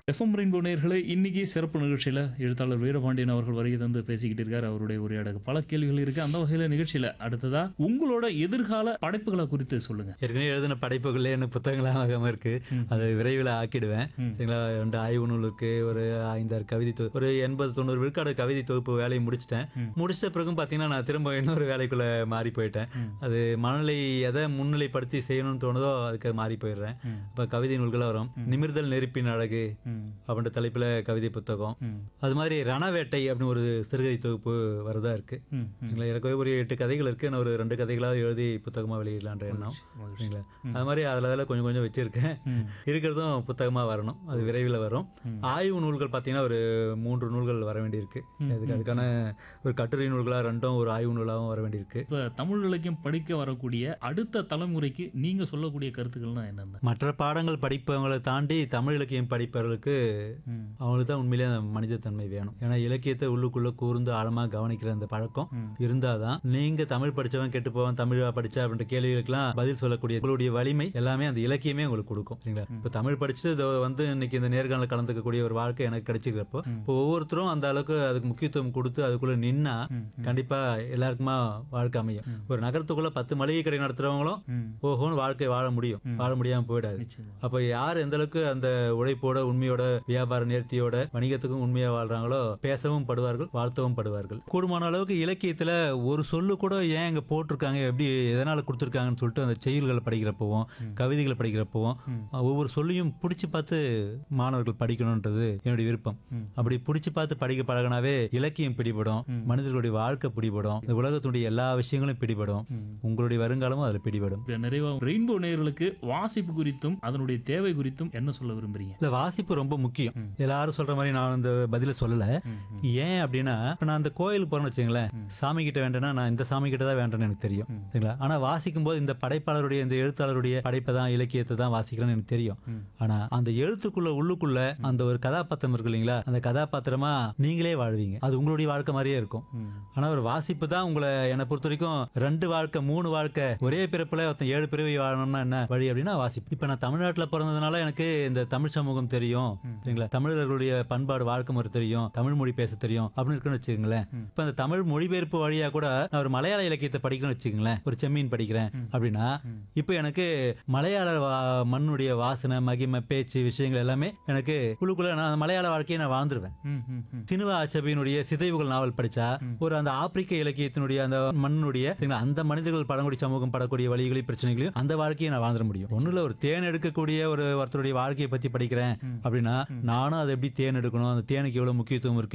FM rainbow நேயர்களே இன்னைக்கு சிறப்பு நிகழ்ச்சியில் எழுத்தாளர் வீரபாண்டியன் அவர்கள் வருகை தந்து பேசிக்கிட்டு இருக்காரு அவருடைய உரையாடல் பல கேள்விகள் இருக்கு அந்த வகையில் நிகழ்ச்சியில் அடுத்ததா உங்களோட எதிர்கால படைப்புகளை குறித்து சொல்லுங்க ஏற்கனவே எழுதின படைப்புகளே எனக்கு புத்தகங்களாக ஆகாம இருக்கு அதை விரைவில் ஆக்கிடுவேன் சரிங்களா ரெண்டு ஆய்வு நூல் இருக்கு ஒரு ஐந்தாறு கவிதை தொ- ஒரு எண்பது தொண்ணூறு விழுக்காடு கவிதை தொகுப்பு வேலையை முடிச்சிட்டேன் முடிச்சிட்ட பிறகும் பார்த்தீங்கன்னா நான் திரும்ப இன்னொரு வேலைக்குள்ள மாறி போயிட்டேன் அது மனநிலை எதை முன்னிலைப்படுத்தி செய்யணும்னு தோணுதோ அதுக்கு மாறி போயிடுறேன் இப்போ கவிதை நூல்கள் வரும் நிமிர்தல் நெருப்பின் அழகு ம், அப்படின்ற தலைப்பில் கவிதை புத்தகம் ம், அது மாதிரி ரணவேட்டை அப்படின்னு ஒரு சிறுகதை தொகுப்பு வரதா இருக்கு ம், ம். சரிங்களா எனக்கு ஒரு எட்டு கதைகள் இருக்கு நான் ஒரு ரெண்டு கதைகளாவது எழுதி புத்தகமா வெளியிடலான்ற எண்ணம் மகிழ்ச்சி. சரிங்களா அது மாதிரி அதில் அதில் கொஞ்சம் கொஞ்சம் வச்சிருக்கேன் ம். இருக்கிறதும் புத்தகமா வரணும் அது விரைவில் வரும் ஆய்வு நூல்கள் பார்த்தீங்கன்னா ஒரு மூன்று நூல்கள் வர வேண்டியிருக்கு அதுக்கு அதுக்கான ஒரு கட்டுரை நூல்களா ரெண்டும் ஒரு ஆய்வு நூலாகவும் வர வேண்டியிருக்கு இப்ப தமிழ் இலக்கியம் படிக்க வரக்கூடிய அடுத்த தலைமுறைக்கு நீங்க சொல்லக்கூடிய கருத்துக்கள்னா என்னென்ன மற்ற பாடங்கள் படிப்பவங்களை தாண்டி தமிழ் இலக்கியம் படிப்பவர்களுக்கு ம், அவங்களுக்கு தான் உண்மையிலே அந்த மனிதத்தன்மை வேணும் ஏன்னா இலக்கியத்தை உள்ளுக்குள்ள கூர்ந்து ஆழமா கவனிக்கிற அந்த பழக்கம் ம். இருந்தாதான் நீங்க தமிழ் படிச்சவன் கெட்டு போவன் தமிழா படிச்சா அப்படின்ற கேள்விகளுக்கெல்லாம் பதில் சொல்லக்கூடிய உங்களுடைய வலிமை எல்லாமே அந்த இலக்கியமே உங்களுக்கு கொடுக்கும் சரிங்களா இப்ப தமிழ் படிச்சுட்டு இதோ வந்து இன்னைக்கு இந்த நேர்காணல கலந்துக்கக்கூடிய ஒரு வாழ்க்கை எனக்கு கிடைச்சிக்கிறப்போ இப்போ ஒவ்வொருத்தரும் அந்த அளவுக்கு அதுக்கு முக்கியத்துவம் கொடுத்து அதுக்குள்ள நின்னா கண்டிப்பா எல்லாருக்குமா வாழ்க்கை அமையும் ஒரு நகரத்துக்குள்ள பத்து மளிகை கடை நடத்துறவங்களும் ம். ஓஹோன்னு வாழ்க்கை வாழ முடியும் வாழ முடியாம போயிடாது நிச்சயமா அப்ப யார் எந்த அளவுக்கு அந்த உழைப்போட உண்மையோட வியாபார நேர்த்தியோட வணிகத்துக்கும் உண்மையா வாழ்றாங்களோ பேசவும் படுவார்கள் வாழ்த்தவும் படுவார்கள் கூடுமான அளவுக்கு இலக்கியத்துல ஒரு சொல்லு கூட ஏன் இங்க போட்டிருக்காங்க எப்படி எதனால கொடுத்துருக்காங்கன்னு சொல்லிட்டு அந்த செயல்களை படிக்கிறப்பவும் கவிதைகளை படிக்கிறப்பவும் ஒவ்வொரு சொல்லையும் பிடிச்சு பார்த்து மாணவர்கள் படிக்கணும்ன்றது என்னுடைய விருப்பம் அப்படி பிடிச்சு பார்த்து படிக்க பழகினாவே இலக்கியம் பிடிபடும் மனிதர்களுடைய வாழ்க்கை பிடிபடும் இந்த உலகத்துடைய எல்லா விஷயங்களும் பிடிபடும் உங்களுடைய வருங்காலமும் அதுல பிடிபடும் இப்ப நிறைவா ரெயின்போ நேயர்களுக்கு வாசிப்பு குறித்தும் அதனுடைய தேவை குறித்தும் என்ன சொல்ல விரும்புறீங்க இல்ல வாசிப்பு ரொம்ப முக்கியம் எல்லாரும் சொல்ற மாதிரி நான் இந்த பதில சொல்லல ஏன் அப்படின்னா இப்ப நான் அந்த கோயிலுக்கு போறேன்னு வச்சுங்களேன் சாமி கிட்ட வேண்டனா நான் இந்த சாமி கிட்ட தான் வேண்டேன்னு எனக்கு தெரியும் சரிங்களா ஆனா வாசிக்கும் போது இந்த படைப்பாளருடைய இந்த எழுத்தாளருடைய படைப்பை தான் இலக்கியத்தை தான் வாசிக்கிறேன்னு எனக்கு தெரியும் ஆனா அந்த எழுத்துக்குள்ள உள்ளுக்குள்ள அந்த ஒரு கதாபாத்திரம் இருக்கு இல்லைங்களா அந்த கதாபாத்திரமா நீங்களே வாழ்வீங்க அது உங்களுடைய வாழ்க்கை மாதிரியே இருக்கும் ஆனா ஒரு வாசிப்பு தான் உங்களை என்னை பொறுத்த வரைக்கும் ரெண்டு வாழ்க்கை மூணு வாழ்க்கை ஒரே பிறப்புல ஒருத்தன் ஏழு பிறவி வாழணும்னா என்ன வழி அப்படின்னா வாசிப்பு இப்ப நான் தமிழ்நாட்டுல பிறந்ததுனால எனக்கு இந்த தமிழ் சமூகம் தெரியும் சரிங்களா தமிழர்களுடைய பண்பாடு வாழ்க்கை முறை தெரியும் தமிழ் மொழி பேச தெரியும் அப்படின்னு இருக்குன்னு வச்சுக்கோங்களேன் இப்ப அந்த தமிழ் மொழிபெயர்ப்பு வழியா கூட நான் ஒரு மலையாள இலக்கியத்தை படிக்கணும்னு வச்சுக்கோங்களேன் ஒரு செம்மீன் படிக்கிறேன் அப்படின்னா இப்ப எனக்கு மலையாள வா- மண்ணுடைய வாசனை மகிமை பேச்சு விஷயங்கள் எல்லாமே எனக்கு உள்ளுக்குள்ள நான் அந்த மலையாள வாழ்க்கையை நான் வாழ்ந்துருவேன் ம், ம், ம். சினுவா அச்சபியினுடைய சிதைவுகள் நாவல் படிச்சா ஒரு அந்த ஆப்பிரிக்க இலக்கியத்தினுடைய அந்த மண்ணுடைய சரிங்களா, அந்த மனிதர்கள் பழங்குடி சமூகம் படக்கூடிய வழிகளையும் பிரச்சனைகளையும் அந்த வாழ்க்கையை நான் வாழ்ந்துட முடியும் ஒண்ணுல ஒரு தேன் எடுக்கக்கூடிய ஒரு ஒருத்தருடைய வாழ்க்கையை பத்தி படிக்கிறேன் அப்படின்னா நானும் அதை எப்படி தேன் எடுக்கணும் அந்த தேனுக்கு எவ்வளவு முக்கியத்துவம் இருக்கு